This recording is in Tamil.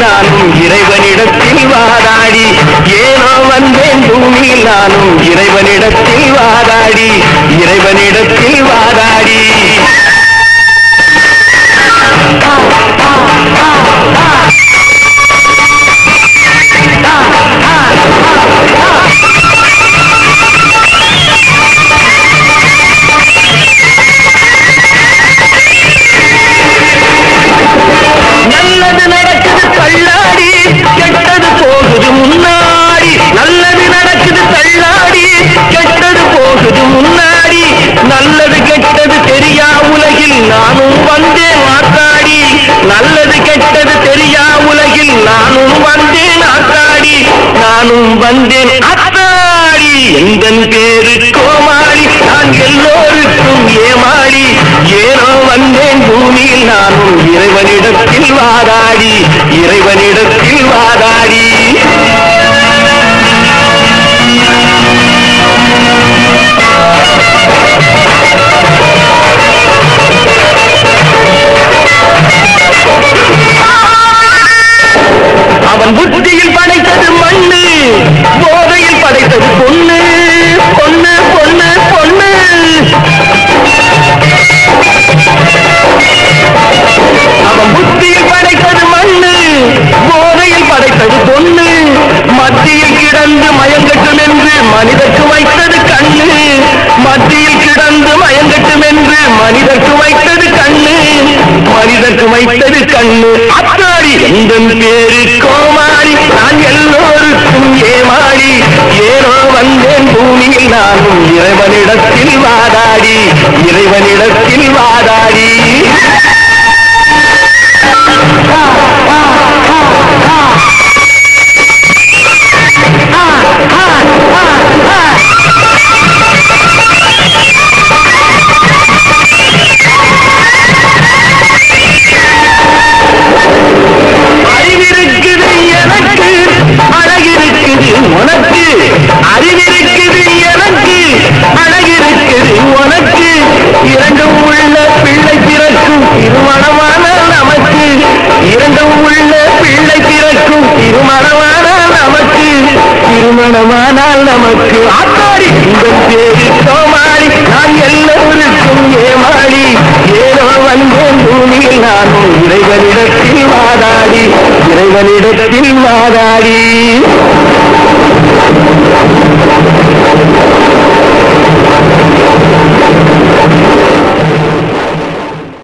நானும் இறைவனிடத்தில் வாதாடி ஏனோ வந்தேன் பூமியில் நானும் இறைவனிடத்தில் வாதாடி இறைவனிடத்தில் வாதாடி நல்லது நடக்குது தள்ளாடி கெட்டது போகுது முன்னாடி நல்லது நடக்குது தள்ளாடி கெட்டது போகுது முன்னாடி நல்லது கெட்டது தெரியா உலகில் நானும் வந்தேன் ஆத்தாடி நல்லது கெட்டது தெரியா உலகில் நானும் வந்தேன் ஆத்தாடி நானும் வந்தேன் அத்தாடி எந்தன் பேரு கோமாளி நான் எல்லோருக்கும் ஏமாளி ஏனோ வந்தேன் பூமியில் நானும் இறைவனிடத்தில் வாதாடி இறைவனிடத்தில் வாதாடி அவன் புத்தியில் படைத்தது மண்ணு போதையில் படைத்தது பொண்ணு பொண்ணு பொண்ணு பொண்ணு அவன் புத்தியில் படைத்தது மண்ணு போதையில் படைத்தது பொண்ணு மத்தியில் கிடந்து மயங்கட்டும் என்று மனிதர்க்கு வைத்தது கண்ணு மத்தியில் கிடந்து மயங்கட்டும் என்று மனிதர்க்கு வைத்தது கண்ணு மனிதர்க்கு வைத்தது கண்ணு அத்தாடி எந்த பேரு கோமாளி நான் எல்லோருக்கும் ஏமாளி ஏனோ வந்தேன் பூமியில் நானும் இறைவனிடத்தில் வாதாடி இறைவனிடத்தில் வாதாடி அறிவிருக்குது எனக்கு அழகிருக்குது உனக்கு அறிவிருக்குது எனக்கு அழகிருக்குது உனக்கு இரண்டும் உள்ள பிள்ளை பிறக்கும் திருமணமான நமக்கு இரண்டும் உள்ள பிள்ளை பிறக்கும் திருமணமான நமக்கு திருமணமானால் நமக்கு ஆத்தாடி இந்த பேரு கோமாளி நான் எல்லோருக்கும் ஏமாளி ஏனோ வந்தேன் பூமியில் நானும் இறைவனிடத்தில் வாதாடி இறைவனிடத்தில் வாதாடி